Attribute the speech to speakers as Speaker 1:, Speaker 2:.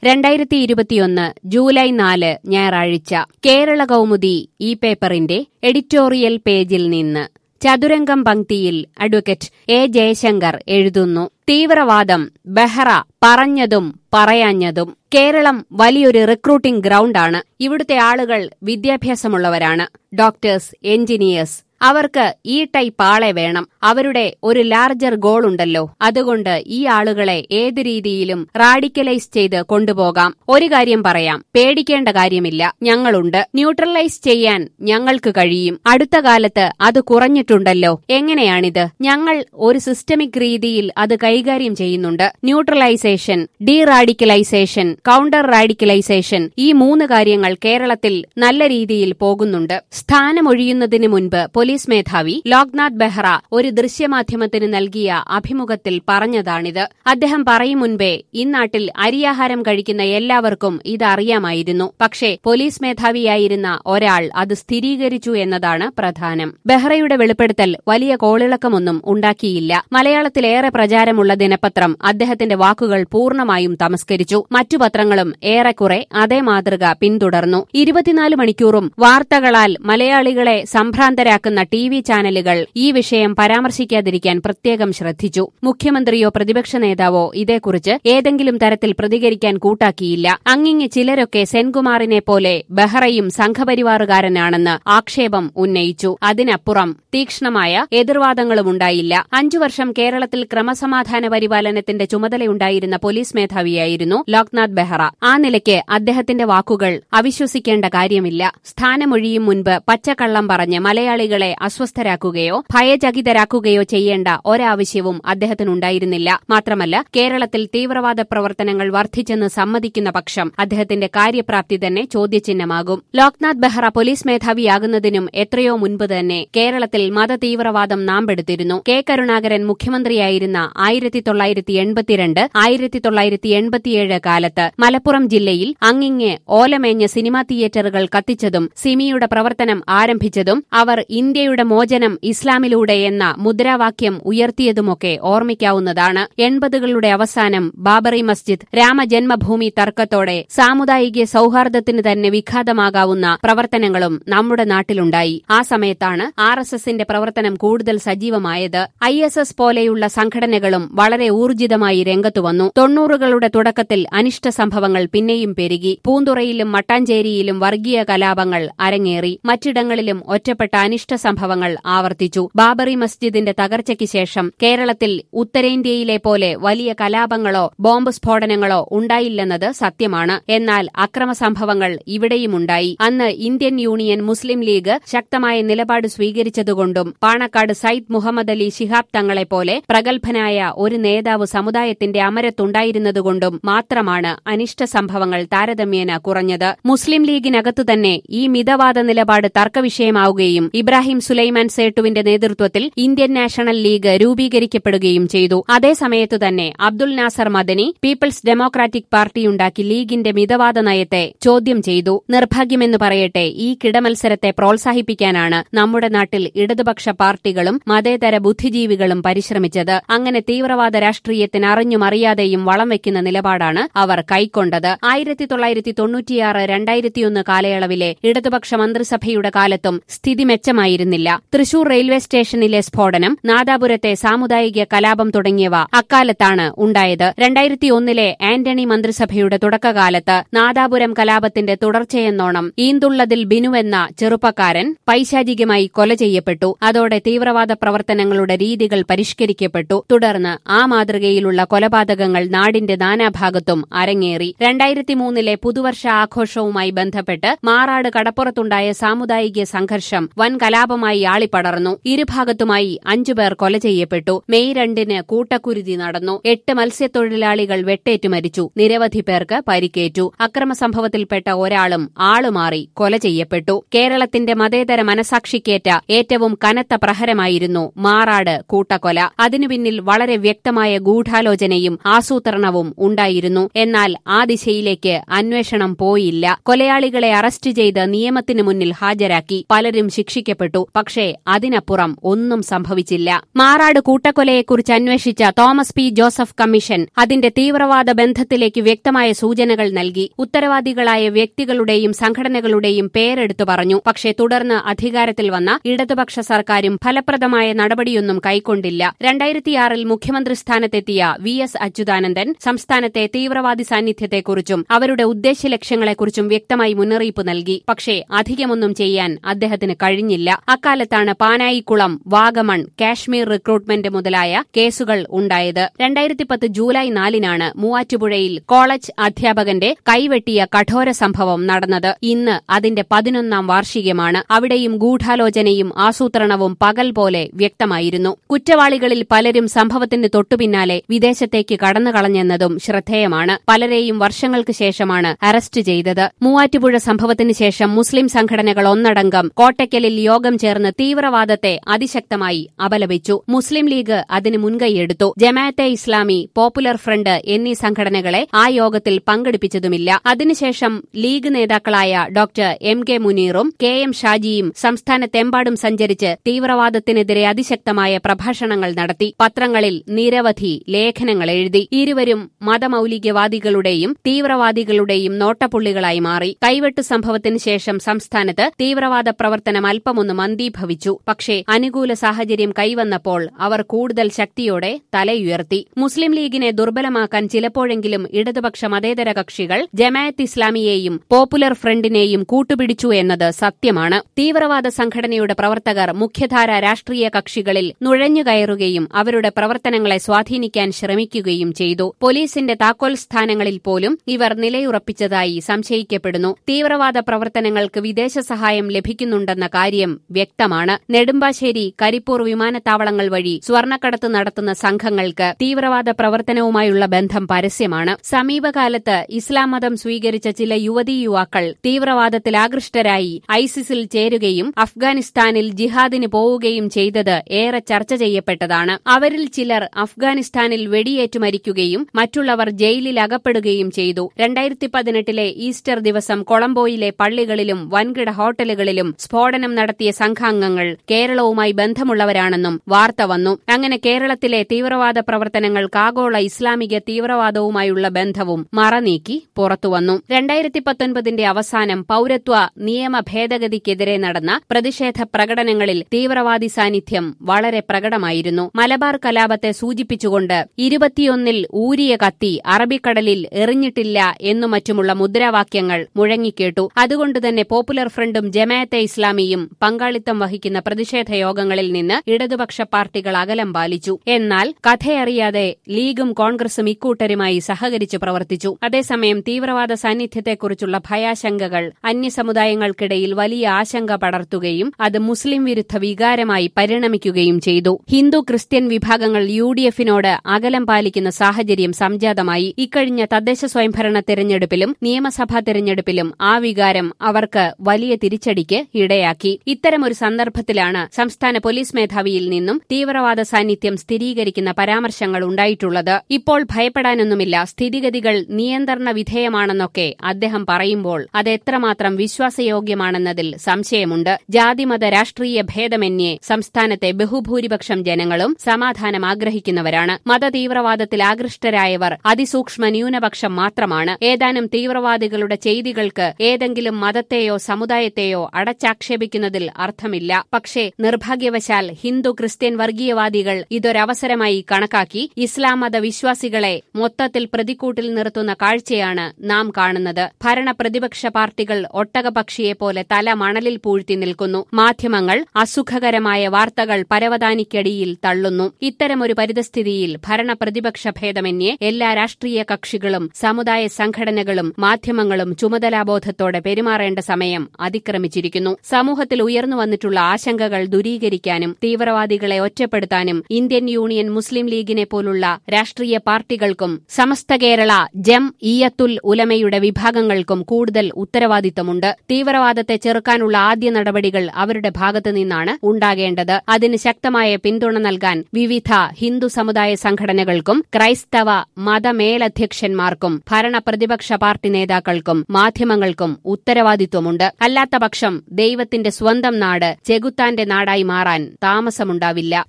Speaker 1: രണ്ടായിരത്തി ഇരുപത്തിയൊന്ന് ജൂലൈ നാല് ഞായറാഴ്ച കേരള കൗമുദി ഈ പേപ്പറിന്റെ എഡിറ്റോറിയൽ പേജിൽ നിന്ന് ചതുരംഗം പങ്ക്തിയിൽ അഡ്വക്കേറ്റ് എ ജയശങ്കർ എഴുതുന്നു തീവ്രവാദം ബെഹ്റ പറഞ്ഞതും പറയാഞ്ഞതും കേരളം വലിയൊരു റിക്രൂട്ടിംഗ് ഗ്രൗണ്ടാണ് ഇവിടുത്തെ ആളുകൾ വിദ്യാഭ്യാസമുള്ളവരാണ് ഡോക്ടേഴ്സ് എഞ്ചിനീയേഴ്സ് അവർക്ക് ഈ ടൈപ്പ് ആളെ വേണം അവരുടെ ഒരു ലാർജർ ഗോൾ ഉണ്ടല്ലോ അതുകൊണ്ട് ഈ ആളുകളെ ഏത് രീതിയിലും റാഡിക്കലൈസ് ചെയ്ത് കൊണ്ടുപോകാം ഒരു കാര്യം പറയാം പേടിക്കേണ്ട കാര്യമില്ല ഞങ്ങളുണ്ട് ന്യൂട്രലൈസ് ചെയ്യാൻ ഞങ്ങൾക്ക് കഴിയും അടുത്ത കാലത്ത് അത് കുറഞ്ഞിട്ടുണ്ടല്ലോ എങ്ങനെയാണിത് ഞങ്ങൾ ഒരു സിസ്റ്റമിക് രീതിയിൽ അത് കൈകാര്യം ചെയ്യുന്നുണ്ട് neutralisation deradicalisation counter radicalisation ഈ മൂന്ന് കാര്യങ്ങൾ കേരളത്തിൽ നല്ല രീതിയിൽ പോകുന്നുണ്ട് സ്ഥാനമൊഴിയുന്നതിന് മുൻപ് പോലീസ് മേധാവി ലോക്നാഥ് ബെഹ്റ ഒരു ദൃശ്യമാധ്യമത്തിന് നൽകിയ അഭിമുഖത്തിൽ പറഞ്ഞതാണിത് അദ്ദേഹം പറയും മുൻപേ ഇന്നാട്ടിൽ അരിയാഹാരം കഴിക്കുന്ന എല്ലാവർക്കും ഇത് അറിയാമായിരുന്നു പക്ഷേ പോലീസ് മേധാവിയായിരുന്ന ഒരാൾ അത് സ്ഥിരീകരിച്ചു എന്നതാണ് പ്രധാനം ബെഹ്റയുടെ വെളിപ്പെടുത്തൽ വലിയ കോളിളക്കമൊന്നും ഉണ്ടാക്കിയില്ല മലയാളത്തിലേറെ പ്രചാരമുള്ള ദിനപത്രം അദ്ദേഹത്തിന്റെ വാക്കുകൾ പൂർണ്ണമായും തമസ്കരിച്ചു മറ്റു പത്രങ്ങളും ഏറെക്കുറെ അതേ മാതൃക പിന്തുടർന്നു ഇരുപത്തിനാല് മണിക്കൂറും വാർത്തകളാൽ മലയാളികളെ സംഭ്രാന്തരാക്കുന്ന ടി വി ചാനലുകൾ ഈ വിഷയം പരാമർശിക്കാതിരിക്കാൻ പ്രത്യേകം ശ്രദ്ധിച്ചു മുഖ്യമന്ത്രിയോ പ്രതിപക്ഷ നേതാവോ ഇതേക്കുറിച്ച് ഏതെങ്കിലും തരത്തിൽ പ്രതികരിക്കാൻ കൂട്ടാക്കിയില്ല അങ്ങിങ്ങ് ചിലരൊക്കെ സെൻകുമാറിനെ പോലെ ബെഹ്റയും സംഘപരിവാറുകാരനാണെന്ന് ആക്ഷേപം ഉന്നയിച്ചു അതിനപ്പുറം തീക്ഷ്ണമായ എതിർവാദങ്ങളുമുണ്ടായില്ല അഞ്ചു വർഷം കേരളത്തിൽ ക്രമസമാധാന പരിപാലനത്തിന്റെ ചുമതലയുണ്ടായിരുന്ന പോലീസ് മേധാവിയായിരുന്നു ലോക്നാഥ് ബെഹ്റ ആ നിലയ്ക്ക് അദ്ദേഹത്തിന്റെ വാക്കുകൾ അവിശ്വസിക്കേണ്ട കാര്യമില്ല സ്ഥാനമൊഴിയും മുൻപ് പച്ചക്കള്ളം പറഞ്ഞ് മലയാളികളെ അസ്വസ്ഥരാക്കുകയോ ഭയചകിതരാക്കുകയോ ചെയ്യേണ്ട ഒരാവശ്യവും അദ്ദേഹത്തിനുണ്ടായിരുന്നില്ല മാത്രമല്ല കേരളത്തിൽ തീവ്രവാദ പ്രവർത്തനങ്ങൾ വർദ്ധിച്ചെന്ന് സമ്മതിക്കുന്ന പക്ഷം അദ്ദേഹത്തിന്റെ കാര്യപ്രാപ്തി തന്നെ ചോദ്യചിഹ്നമാകും ലോക്നാഥ് ബെഹ്റ പോലീസ് മേധാവിയാകുന്നതിനും എത്രയോ മുൻപ് തന്നെ കേരളത്തിൽ മതതീവ്രവാദം നാമ്പെടുത്തിരുന്നു കെ കരുണാകരൻ മുഖ്യമന്ത്രിയായിരുന്ന ആയിരത്തി തൊള്ളായിരത്തി എൺപത്തിരണ്ട് ആയിരത്തി തൊള്ളായിരത്തി എൺപത്തിയേഴ് കാലത്ത് മലപ്പുറം ജില്ലയിൽ അങ്ങിങ്ങെ ഓലമേഞ്ഞ സിനിമാ തിയേറ്ററുകൾ കത്തിച്ചതും സിമിയുടെ പ്രവർത്തനം ആരംഭിച്ചതും അവർ ഇന്ത്യയുടെ മോചനം ഇസ്ലാമിലൂടെ എന്ന മുദ്രാവാക്യം ഉയർത്തിയതുമൊക്കെ ഓർമ്മിക്കാവുന്നതാണ് എൺപതുകളുടെ അവസാനം ബാബറി മസ്ജിദ് രാമജന്മഭൂമി തർക്കത്തോടെ സാമുദായിക സൌഹാർദ്ദത്തിന് തന്നെ വിഘാതമാകാവുന്ന പ്രവർത്തനങ്ങളും നമ്മുടെ നാട്ടിലുണ്ടായി ആ സമയത്താണ് ആർ എസ് എസിന്റെ പ്രവർത്തനം കൂടുതൽ സജീവമായത് ഐ എസ് എസ് പോലെയുള്ള സംഘടനകളും വളരെ ഊർജിതമായി രംഗത്തുവന്നു തൊണ്ണൂറുകളുടെ തുടക്കത്തിൽ അനിഷ്ട സംഭവങ്ങൾ പിന്നെയും പെരുകി പൂന്തുറയിലും മട്ടാഞ്ചേരിയിലും വർഗീയ കലാപങ്ങൾ അരങ്ങേറി മറ്റിടങ്ങളിലും ഒറ്റപ്പെട്ട അനിഷ്ട സംഭവങ്ങൾ ആവർത്തിച്ചു ബാബറി മസ്ജിദിന്റെ തകർച്ചയ്ക്ക് ശേഷം കേരളത്തിൽ ഉത്തരേന്ത്യയിലെ പോലെ വലിയ കലാപങ്ങളോ ബോംബ് സ്ഫോടനങ്ങളോ ഉണ്ടായില്ലെന്നത് സത്യമാണ് എന്നാൽ അക്രമ സംഭവങ്ങൾ ഇവിടെയുമുണ്ടായി അന്ന് ഇന്ത്യൻ യൂണിയൻ മുസ്ലിം ലീഗ് ശക്തമായ നിലപാട് സ്വീകരിച്ചതുകൊണ്ടും പാണക്കാട് സയ്യിദ് മുഹമ്മദ് അലി ശിഹാബ് തങ്ങളെപ്പോലെ പ്രഗത്ഭനായ ഒരു നേതാവ് സമുദായത്തിന്റെ അമരത്തുണ്ടായിരുന്നതുകൊണ്ടും മാത്രമാണ് അനിഷ്ട സംഭവങ്ങൾ താരതമ്യേന കുറഞ്ഞത് മുസ്ലിം ലീഗിനകത്ത് തന്നെ ഈ മിതവാദ നിലപാട് തർക്കവിഷയമാവുകയും ഇബ്രാഹിം സുലൈമാൻ സേട്ടുവിന്റെ നേതൃത്വത്തിൽ ഇന്ത്യൻ നാഷണൽ ലീഗ് രൂപീകരിക്കപ്പെടുകയും ചെയ്തു അതേസമയത്തു തന്നെ അബ്ദുൽ നാസർ മദനി പീപ്പിൾസ് ഡെമോക്രാറ്റിക് പാർട്ടിയുണ്ടാക്കി ലീഗിന്റെ മിതവാദ നയത്തെ ചോദ്യം ചെയ്തു നിർഭാഗ്യമെന്ന് പറയട്ടെ ഈ കിടമത്സരത്തെ പ്രോത്സാഹിപ്പിക്കാനാണ് നമ്മുടെ നാട്ടിൽ ഇടതുപക്ഷ പാർട്ടികളും മതേതര ബുദ്ധിജീവികളും പരിശ്രമിച്ചത് അങ്ങനെ തീവ്രവാദ രാഷ്ട്രീയത്തിന് അറിഞ്ഞും അറിയാതെയും വളം വയ്ക്കുന്ന നിലപാടാണ് അവർ കൈക്കൊണ്ടത് ആയിരത്തി തൊള്ളായിരത്തി തൊണ്ണൂറ്റിയാറ് രണ്ടായിരത്തിയൊന്ന് കാലയളവിലെ ഇടതുപക്ഷ മന്ത്രിസഭയുടെ കാലത്തും സ്ഥിതി മെച്ചമായിരുന്നില്ല തൃശൂർ റെയിൽവേ സ്റ്റേഷനിലെ സ്ഫോടനം നാദാപുരത്തെ സാമുദായിക കലാപം തുടങ്ങിയവ അക്കാലത്താണ് ഉണ്ടായത് രണ്ടായിരത്തിയൊന്നിലെ ആന്റണി മന്ത്രിസഭയുടെ തുടക്കകാലത്ത് നാദാപുരം കലാപത്തിന്റെ തുടർച്ചയെന്നോണം ഈന്തുള്ളതിൽ ബിനുവെന്ന ചെറുപ്പക്കാരൻ പൈശാചികമായി കൊല ചെയ്യപ്പെട്ടു അതോടെ തീവ്രവാദ പ്രവർത്തനങ്ങളുടെ രീതികൾ പരിഷ്കരിക്കപ്പെട്ടു തുടർന്ന് ആ മാതൃകയിലുള്ള കൊലപാതകങ്ങൾ നാടിന്റെ നാനാഭാഗത്തും അരങ്ങേറി രണ്ടായിരത്തി മൂന്നിലെ പുതുവർഷ ആഘോഷവുമായി ബന്ധപ്പെട്ട് മാറാട് കടപ്പുറത്തുണ്ടായ സാമുദായിക സംഘർഷം വൻ കലാപമായി ആളിപ്പടർന്നു ഇരുഭാഗത്തുമായി അഞ്ചുപേർ കൊല ചെയ്യപ്പെട്ടു മെയ് രണ്ടിന് കൂട്ടക്കുരുതി നടന്നു എട്ട് മത്സ്യത്തൊഴിലാളികൾ വെട്ടേറ്റു മരിച്ചു നിരവധി പേർക്ക് പരിക്കേറ്റു അക്രമ സംഭവത്തിൽപ്പെട്ട ഒരാളും ആളുമാറി കൊല ചെയ്യപ്പെട്ടു കേരളത്തിന്റെ മതേതര മനസാക്ഷിക്കേറ്റ ഏറ്റവും കനത്ത പ്രഹരമായിരുന്നു മാറാട് കൂട്ടക്കൊല അതിനു പിന്നിൽ വളരെ വ്യക്തമായ ഗൂഢാലോചനയും ആസൂത്രണവും ഉണ്ടായിരുന്നു എന്നാൽ ആ ദിശയിലേക്ക് അന്വേഷണം പോയില്ല കൊലയാളികളെ അറസ്റ്റ് ചെയ്ത് നിയമത്തിനു മുന്നിൽ ഹാജരാക്കി പലരും ശിക്ഷിക്കപ്പെട്ടു പക്ഷേ അതിനപ്പുറം ഒന്നും സംഭവിച്ചില്ല മാറാട് കൂട്ടക്കൊലയെക്കുറിച്ച് അന്വേഷിച്ച തോമസ് പി ജോസഫ് കമ്മീഷൻ അതിന്റെ തീവ്രവാദ ബന്ധത്തിലേക്ക് വ്യക്തമായ സൂചനകൾ നൽകി ഉത്തരവാദികളായ വ്യക്തികളുടെയും സംഘടനകളുടെയും പേരെടുത്തു പറഞ്ഞു പക്ഷേ തുടർന്ന് അധികാരത്തിൽ വന്ന ഇടതുപക്ഷ സർക്കാരും ഫലപ്രദമായ നടപടിയൊന്നും കൈക്കൊണ്ടില്ല രണ്ടായിരത്തിയാറിൽ മുഖ്യമന്ത്രി സ്ഥാനത്തെത്തിയ വി എസ് അച്യുതാനന്ദൻ സംസ്ഥാനത്തെ തീവ്രവാദി സാന്നിധ്യത്തെക്കുറിച്ചും അവരുടെ ഉദ്ദേശ്യലക്ഷ്യങ്ങളെക്കുറിച്ചും വ്യക്തമായി മുന്നറിയിപ്പ് നൽകി പക്ഷേ അധികമൊന്നും ചെയ്യാൻ അദ്ദേഹത്തിന് കഴിഞ്ഞില്ല അക്കാലത്താണ് പാനായിക്കുളം വാഗമൺ കാശ്മീർ റിക്രൂട്ട്മെന്റ് മുതലായ കേസുകൾ ഉണ്ടായത് രണ്ടായിരത്തി പത്ത് ജൂലൈ നാലിനാണ് മൂവാറ്റുപുഴയിൽ കോളേജ് അധ്യാപകന്റെ കൈവെട്ടിയ കഠോര സംഭവം നടന്നത് ഇന്ന് അതിന്റെ പതിനൊന്നാം വാർഷികമാണ് അവിടെയും ഗൂഢാലോചനയും ആസൂത്രണവും പകൽ പോലെ വ്യക്തമായിരുന്നു കുറ്റവാളികളിൽ പലരും സംഭവത്തിന് തൊട്ടുപിന്നാലെ വിദേശത്തേക്ക് കടന്നുകളഞ്ഞെന്നതും ശ്രദ്ധേയമാണ് പലരെയും വർഷങ്ങൾക്ക് ശേഷമാണ് അറസ്റ്റ് ചെയ്തത് മൂവാറ്റുപുഴ സംഭവത്തിന് ശേഷം മുസ്ലിം സംഘടനകൾ ഒന്നടങ്കം കോട്ടയ്ക്കലിൽ യോഗം ചേർന്ന് തീവ്രവാദത്തെ അതിശക്തമായി അപലപിച്ചു മുസ്ലിം ലീഗ് അതിന് മുൻകൈയെടുത്തു ജമാഅത്തെ ഇസ്ലാമി പോപ്പുലർ ഫ്രണ്ട് എന്നീ സംഘടനകളെ ആ യോഗത്തിൽ പങ്കെടുപ്പിച്ചതുമില്ല അതിനുശേഷം ലീഗ് നേതാക്കളായ ഡോക്ടർ എം കെ മുനീറും കെ എം ഷാജിയും സംസ്ഥാനത്തെമ്പാടും സഞ്ചരിച്ച് തീവ്രവാദത്തിനെതിരെ അതിശക്തമായ പ്രഭാഷണങ്ങൾ നടത്തി പത്രങ്ങളിൽ നിരവധി ലേഖനങ്ങൾ എഴുതി ഇരുവരും മതമൌലികവാദികളുടെയും തീവ്രവാദികളുടെയും നോട്ടപ്പുള്ളികളായി മാറി കൈവെട്ടു സംഭവത്തിന് ശേഷം സംസ്ഥാനത്ത് തീവ്രവാദ പ്രവർത്തനം അല്പമൊന്ന് മന്ദീഭവിച്ചു പക്ഷേ അനുകൂല സാഹചര്യം കൈവന്നപ്പോൾ അവർ കൂടുതൽ ശക്തിയോടെ തലയുയർത്തി മുസ്ലിം ലീഗിനെ ദുർബലമാക്കാൻ ചിലപ്പോഴെങ്കിലും ഇടതുപക്ഷ മതേതര കക്ഷികൾ ജമായത്ത് ഇസ്ലാമിയെയും പോപ്പുലർ ഫ്രണ്ടിനെയും കൂട്ടുപിടിച്ചു എന്നത് സത്യമാണ് തീവ്രവാദ സംഘടനയുടെ പ്രവർത്തകർ മുഖ്യധാര രാഷ്ട്രീയ കക്ഷികളിൽ നുഴഞ്ഞുകയറുകയും അവരുടെ പ്രവർത്തനങ്ങളെ സ്വാധീനിക്കാൻ ശ്രമിക്കുകയും ചെയ്തു പോലീസിന്റെ താക്കോൽ സ്ഥാനങ്ങളിൽ പോലും ഇവർ നിലയുറപ്പിച്ചതായി സംശയിക്കപ്പെടുന്നു തീവ്രവാദ പ്രവർത്തനങ്ങൾക്ക് വിദേശ സഹായം ലഭിക്കുന്നുണ്ടെന്ന കാര്യം വ്യക്തമാണ് നെടുമ്പാശ്ശേരി കരിപ്പൂർ വിമാനത്താവളങ്ങൾ വഴി സ്വർണ്ണക്കടത്ത് നടത്തുന്ന സംഘങ്ങൾക്ക് തീവ്രവാദ പ്രവർത്തനവുമായുള്ള ബന്ധം പരസ്യമാണ് സമീപകാലത്ത് ഇസ്ലാം മതം സ്വീകരിച്ച ചില യുവതീ യുവാക്കൾ തീവ്രവാദത്തിൽ ആകൃഷ്ടരായി ഐസിസിൽ ചേരുകയും അഫ്ഗാനിസ്ഥാനിൽ ജിഹാദിന് പോവുകയും ചെയ്തത് ഏറെ ചർച്ച ചെയ്യപ്പെട്ടതാണ് അവരിൽ ചിലർ അഫ്ഗാനിസ്ഥാനിൽ വെടിയേറ്റു മരിക്കുകയും മറ്റുള്ളവർ ജയിലിൽ അകപ്പെടുകയും ചെയ്തു രണ്ടായിരത്തി പതിനെട്ടിലെ ഈസ്റ്റർ ദിവസം കൊളംബോയിലെ പള്ളികളിലും വൻകിട ഹോട്ടലുകളിലും സ്ഫോടനം നടത്തിയ സംഘാംഗങ്ങൾ കേരളവുമായി ബന്ധമുള്ളവരാണെന്നും വാർത്ത വന്നു അങ്ങനെ കേരളത്തിലെ തീവ്രവാദ പ്രവർത്തനങ്ങൾക്ക് ആഗോള ഇസ്ലാമിക തീവ്രവാദവുമായുള്ള ബന്ധവും മറനീക്കി പുറത്തുവന്നു രണ്ടായിരത്തി പത്തൊൻപതിന്റെ അവസാനം പൌരത്വ നിയമ ഭേദഗതിക്കെതിരെ നടന്ന പ്രതിഷേധ പ്രകടനങ്ങളിൽ തീവ്രവാദി സാന്നിധ്യം വളരെ പ്രകടമായിരുന്നു മലബാർ കലാപത്തെ സൂചിപ്പിച്ചുകൊണ്ട് ഇരുപത്തിയൊന്നിൽ ഊരിയ കത്തി അറബിക്കടലിൽ എറിഞ്ഞിട്ടില്ല എന്നു മറ്റുമുള്ള മുദ്രാവാക്യങ്ങൾ മുഴങ്ങിക്കേട്ടു അതുകൊണ്ടുതന്നെ പോപ്പുലർ ഫ്രണ്ടും ജമാഅത്തെ ഇസ്ലാമിയും പങ്കാളിത്തം വഹിക്കുന്ന പ്രതിഷേധ യോഗങ്ങളിൽ നിന്ന് ഇടതുപക്ഷ പാർട്ടികൾ അകലം പാലിച്ചു എന്നാൽ കഥയറിയാതെ ലീഗും കോൺഗ്രസും ഇക്കൂട്ടരുമായി സഹകരിച്ചു പ്രവർത്തിച്ചു അതേസമയം തീവ്രവാദ സാന്നിധ്യത്തെക്കുറിച്ചുള്ള ഭയാശങ്കകൾ അന്യസമുദായങ്ങൾക്കിടയിൽ വലിയ ആശങ്ക പടർത്തുകയും അത് മുസ്ലിം വിരുദ്ധ വികാരമായി പരിണമിക്കുകയും ചെയ്തു ഹിന്ദു ക്രിസ്ത്യൻ വിഭാഗങ്ങൾ യു ഡി എഫിനോട് അകലം പാലിക്കുന്ന സാഹചര്യം സംജാതമായി ഇക്കഴിഞ്ഞ തദ്ദേശ സ്വയംഭരണ തെരഞ്ഞെടുപ്പിലും നിയമസഭാ തെരഞ്ഞെടുപ്പിലും ആ വികാരം അവർക്ക് വലിയ തിരിച്ചടിക്ക് ഇടയാക്കി ഇത്തരമൊരു സന്ദർഭത്തിലാണ് സംസ്ഥാന പോലീസ് മേധാവിയിൽ നിന്നും തീവ്രവാദ സാന്നിധ്യം സ്ഥിരീകരിക്കുന്ന പരാമർശങ്ങൾ ഉണ്ടായിട്ടുള്ളത് ഇപ്പോൾ ഭയപ്പെടാനൊന്നുമില്ല സ്ഥിതിഗതികൾ നിയന്ത്രണ വിധേയമാണെന്നൊക്കെ അദ്ദേഹം പറയുമ്പോൾ അത് എത്രമാത്രം വിശ്വാസയോഗ്യമാണെന്നതിൽ സംശയമുണ്ട് ജാതിമത രാഷ്ട്രീയ ഭേദമന്യേ സംസ്ഥാനത്തെ ബഹുഭൂരിപക്ഷം ജനങ്ങളും സമാധാനം ആഗ്രഹിക്കുന്നവരാണ് മതതീവ്രവാദത്തിൽ ആകൃഷ്ടരായവർ അതിസൂക്ഷ്മ ന്യൂനപക്ഷം മാത്രമാണ് ഏതാനും തീവ്രവാദികളുടെ ചെയ്തികൾക്ക് ഏതെങ്കിലും മതത്തെയോ സമുദായത്തെയോ അടച്ചാക്ഷേപിക്കുന്നതിൽ അർത്ഥമില്ല പക്ഷേ നിർഭാഗ്യവശാൽ ഹിന്ദു ക്രിസ്ത്യൻ വർഗീയവാദികൾ ഇതൊരവസരമായി കണക്കാക്കി ഇസ്ലാം മത വിശ്വാസികളെ മൊത്തത്തിൽ പ്രതിക്കൂട്ടിൽ നിർത്തുന്ന കാഴ്ചയാണ് നാം കാണുന്നത് ഭരണ പ്രതിപക്ഷ പാർട്ടികൾ ഒട്ടകപക്ഷിയെപ്പോലെ തല മണലിൽ പൂഴ്ത്തി നിൽക്കുന്നു മാധ്യമങ്ങൾ അസുഖകരമായ വാർത്തകൾ പരവതാനിക്കടിയിൽ തള്ളുന്നു ഇത്തരമൊരു പരിതസ്ഥിതിയിൽ ഭരണ പ്രതിപക്ഷ ഭേദമന്യേ എല്ലാ രാഷ്ട്രീയ കക്ഷികളും സമുദായ സംഘടനകളും മാധ്യമങ്ങളും ചുമതലാബോധത്തോടെ പെരുമാറേണ്ട സമയം അതിക്രമിച്ചിരിക്കുന്നു സമൂഹത്തിൽ ഉയർന്നു വന്നിട്ടുള്ള ആശങ്കകൾ ദൂരീകരിക്കാനും തീവ്രവാദികളെ ഒറ്റപ്പെടുത്താനും ഇന്ത്യൻ യൂണിയൻ മുസ്ലിം ലീഗിനെ പോലുള്ള രാഷ്ട്രീയ പാർട്ടികൾക്കും സമസ്ത കേരള ജം ഈയത്തുൽ ഉലമയുടെ വിഭാഗങ്ങൾക്കും കൂടുതൽ ഉത്തരവാദിത്തമുണ്ട് തീവ്രവാദത്തെ ചെറുക്കാനുള്ള ആദ്യ നടപടികൾ അവരുടെ ഭാഗത്തു നിന്നാണ് ഉണ്ടാകേണ്ടത് അതിന് ശക്തമായ പിന്തുണ നൽകാൻ വിവിധ ഹിന്ദു സമുദായ സംഘടനകൾക്കും ക്രൈസ്തവ മതമേലധ്യക്ഷന്മാർക്കും ഭരണ പ്രതിപക്ഷ പാർട്ടി നേതാക്കൾക്കും മാധ്യമങ്ങൾക്കും ഉത്തരവാദിത്വമുണ്ട് അല്ലാത്തപക്ഷം ദൈവത്തിന്റെ സ്വന്തം നാട് ചെകുത്താന്റെ നാടായി മാറാൻ താമസമുണ്ടാവില്ല